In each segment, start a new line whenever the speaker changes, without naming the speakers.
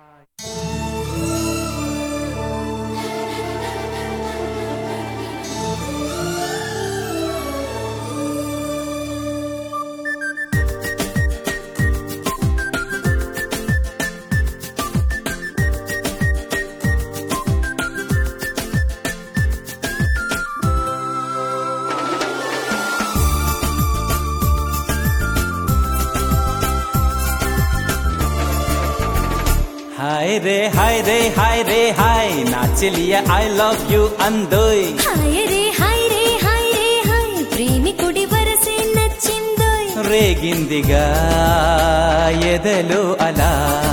हाय रे हाय रे हाय रे हाय నాచెలియ ఐ లవ్ యు అందోయ్
హాయ్ రే హాయ్ రే హాయ్ రే హాయ్ ప్రేమికుడి వరసే నచ్చిందోయ్
రేగిందిగా ఎదలు అలా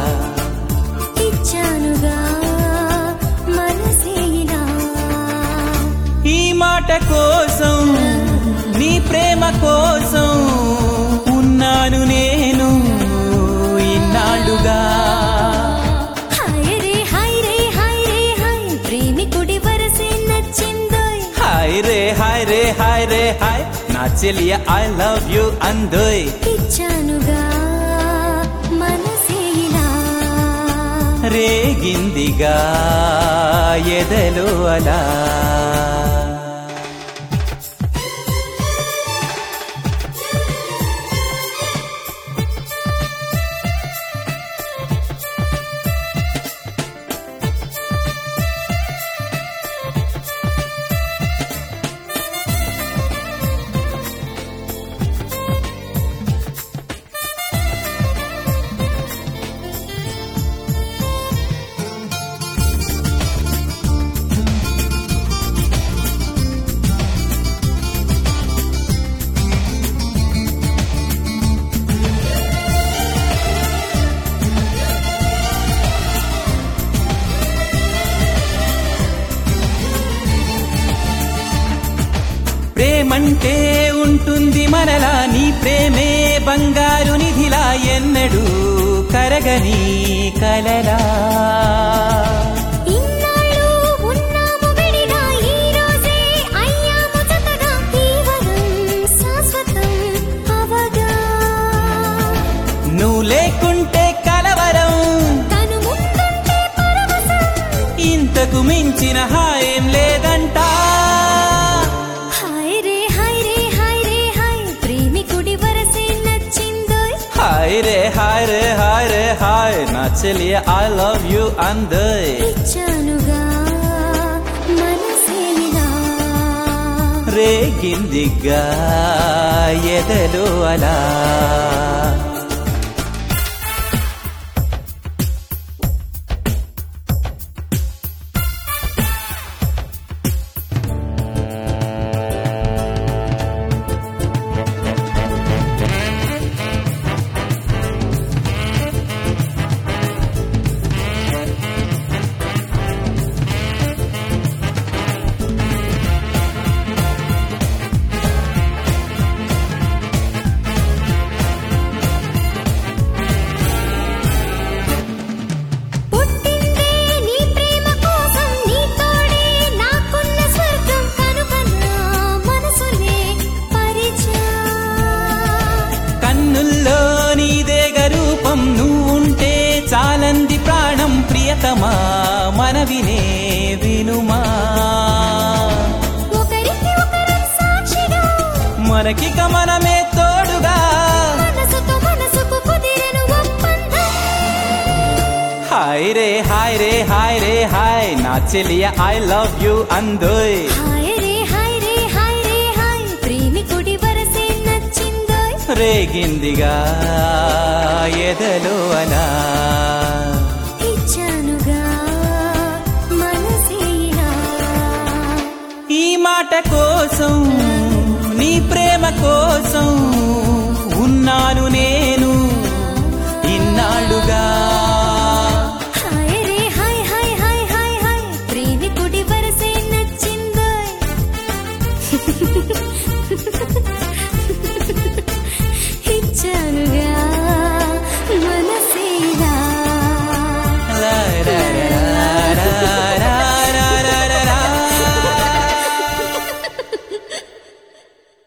ఇచ్చానుగా మనసే ఇలా
ఈ మాట కోసం నీ ప్రేమ కోసం ఉన్నాను నేను ఇన్నాళ్ళుగా
హాయ్ రే హాయ్ రే హాయ్ రే హాయ్ ప్రేమికుడి వరసే నచ్చిందోయ్
హాయ్ రే హాయ్ రే హాయ్ రే హాయ్ నా చెలియ ఐ లవ్ యు అందోయ్
ఇచ్చానుగా మనసే ఇలా
రేగిందిగా ఎదలు అలా ప్రేమంటే ఉంటుంది మనలా నీ ప్రేమే బంగారు నిధిలా ఎన్నడూ కరగని కలలా
ఇన్నాళ్ళు ఉన్నాము విడిగా ఈ రోజే అయ్యాము జతగా ఈ వరం శాశ్వతం అవగా
నువ్వు లేకుంటే కలవరం
తను ముందుంటే పరవశం
ఇంతకు మించిన హాయం లేదంట
హాయ్ రే హాయ్ రే హాయ్ రే హాయ్ ప్రేమికుడి వరసే నచ్చిందోయ్
హాయ్ రే హాయ్ రే హాయ్ రే హాయ్ నా చెలియ ఐ లవ్ యు అందయ్
ఇచ్చానుగా మనసే ఇలా
రేగిందిగా ఎదలు అలా
పుట్టిందే నీ ప్రేమ కోసం నీ తోడే నాకున్న స్వర్గం కనుకన్నా మనసునే పరిచా
కన్నుల్లో నీదేగ రూపం నువ్వుంటే చాలంది ప్రాణం ప్రియతమా మనవినే వినుమా
ఒకరికి ఒకరం సాక్షిగా
మనకిక మనమే తోడుగా
మనసుతో మనసుకు కుదిరెను ఒప్పందం
హాయ్ రే హాయ్ రే హాయ్ రే హాయ్ నా చెలియ ఐ లవ్ యు అందోయ్
హాయ్ రే హాయ్ రే హాయ్ రే హాయ్ ప్రేమికుడి వరసే నచ్చిందోయ్
రేగిందిగా ఎదలు అలా
ఇచ్చానుగా మనసే ఇలా
ఈ మాట కోసం నీ ప్రేమ కోసం ఉన్నాను నేను